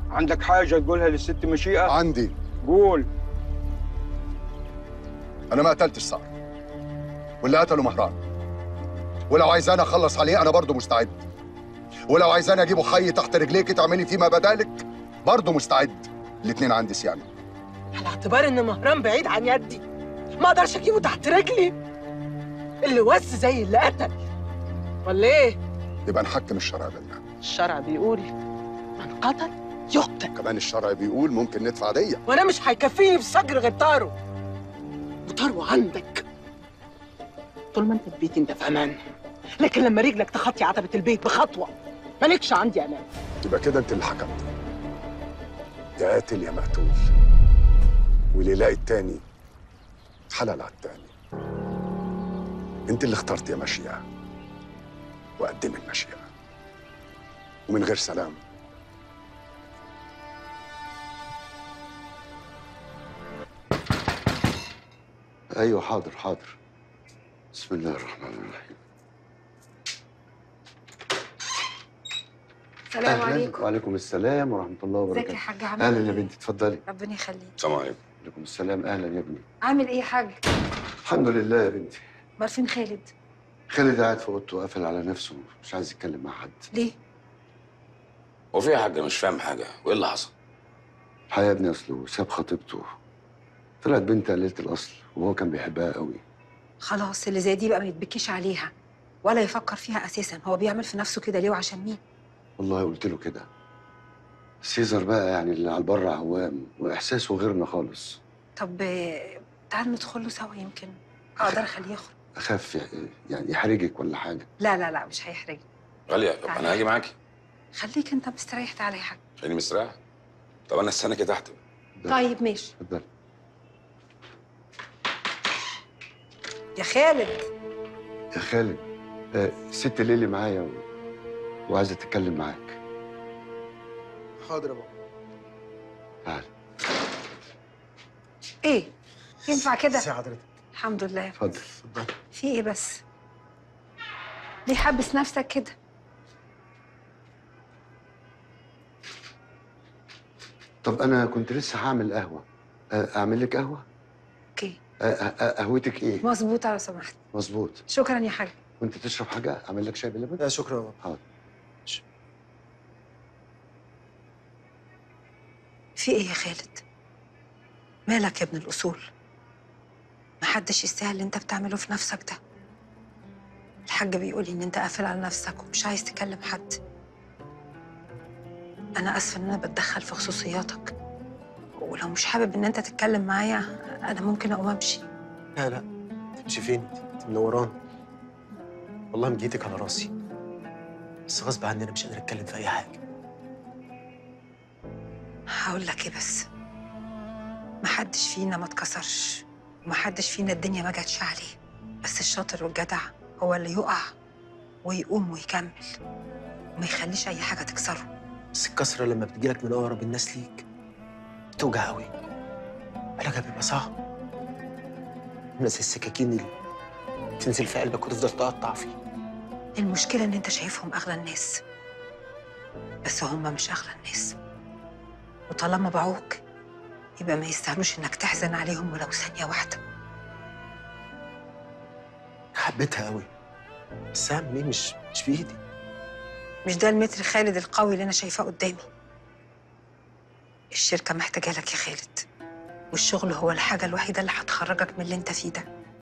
عندك حاجه تقولها للست مشيئه عندي قول انا ما قتلتش صقر واللي قتله مهران ولو عايزاني اخلص عليه انا برضه مستعد ولو عايزاني اجيبه حي تحت رجليك تعملي فيه ما بدالك برضه مستعد الاتنين عندي سيانه على اعتبار ان مهران بعيد عن يدي ما اقدرش اجيبه تحت رجلي اللي وز زي اللي قتل ولا ايه يبقى نحكم الشرع بينا الشرع بيقول من قتل يقتل كمان الشرع بيقول ممكن ندفع دية وانا مش هيكفيني في صجر غير طارو وطارو عندك طول ما انت في بيتي انت في امان لكن لما رجلك تخطي عتبه البيت بخطوه مالكش عندي امان يبقى كده انت اللي حكمت يا قاتل يا مقتول واللي يلاقي التاني حلال على التاني انت اللي اخترت يا مشيئة وقدم المشيئة ومن غير سلام ايوه حاضر حاضر بسم الله الرحمن الرحيم السلام أهلاً. عليكم وعليكم السلام ورحمه الله ازيك يا وبركاته حاج عامل اهلا يا ايه؟ بنتي اتفضلي ربنا يخليك السلام عليكم وعليكم السلام اهلا يا ابني عامل ايه يا حاج؟ الحمد لله يا بنتي امال فين خالد؟ خالد قاعد في اوضته قافل على نفسه مش عايز يتكلم مع حد ليه؟ هو في يا حاج مش فاهم حاجه وايه اللي حصل الحقيقه يا ابني اصله ساب خطيبته طلعت بنت قليله الاصل وهو كان بيحبها قوي خلاص اللي زي دي بقى ما يتبكيش عليها ولا يفكر فيها اساسا هو بيعمل في نفسه كده ليه وعشان مين؟ والله قلت له كده سيزر بقى يعني اللي على البر عوام واحساسه غيرنا خالص طب آه، تعال ندخل له سوا يمكن اقدر اخليه يخرج اخاف يعني يحرجك ولا حاجه لا لا لا مش هيحرجني غاليه طب انا هاجي معاكي خليك انت مستريح تعالى يا حاج خليني مستريح طب انا استناكي تحت طيب ماشي اتفضل يا خالد يا خالد آه، ست ليلي معايا و... وعايزه تتكلم معاك حاضر يا بابا تعال ايه؟ ينفع كده؟ ازي حضرتك الحمد لله اتفضل اتفضل في ايه بس؟ ليه حابس نفسك كده؟ طب انا كنت لسه هعمل قهوه آه، اعمل لك قهوه اوكي آه، آه، آه، قهوتك ايه مظبوطه لو سمحت مظبوط شكرا يا حاج وانت تشرب حاجه اعمل لك شاي بلبن لا شكرا يا بابا حاضر في ايه يا خالد؟ مالك يا ابن الأصول؟ محدش يستاهل اللي انت بتعمله في نفسك ده الحاج بيقول لي ان انت قافل على نفسك ومش عايز تكلم حد انا اسفه ان انا بتدخل في خصوصياتك ولو مش حابب ان انت تتكلم معايا انا ممكن اقوم امشي لا لا تمشي فين انت منوران والله مجيتك على راسي بس غصب عني انا مش قادر اتكلم في اي حاجه هقول لك ايه بس محدش فينا ما اتكسرش ومحدش فينا الدنيا ما جاتش عليه بس الشاطر والجدع هو اللي يقع ويقوم ويكمل وما يخليش اي حاجه تكسره بس الكسره لما بتجيلك من اقرب الناس ليك بتوجع قوي علاجها بيبقى صعب عامله زي السكاكين اللي تنزل في قلبك وتفضل تقطع فيه المشكله ان انت شايفهم اغلى الناس بس هم مش اغلى الناس وطالما باعوك يبقى ما يستاهلوش انك تحزن عليهم ولو ثانيه واحده حبيتها قوي بس اعمل ايه مش مش في ايدي مش ده المتر خالد القوي اللي انا شايفاه قدامي الشركه محتاجه لك يا خالد والشغل هو الحاجه الوحيده اللي هتخرجك من اللي انت فيه ده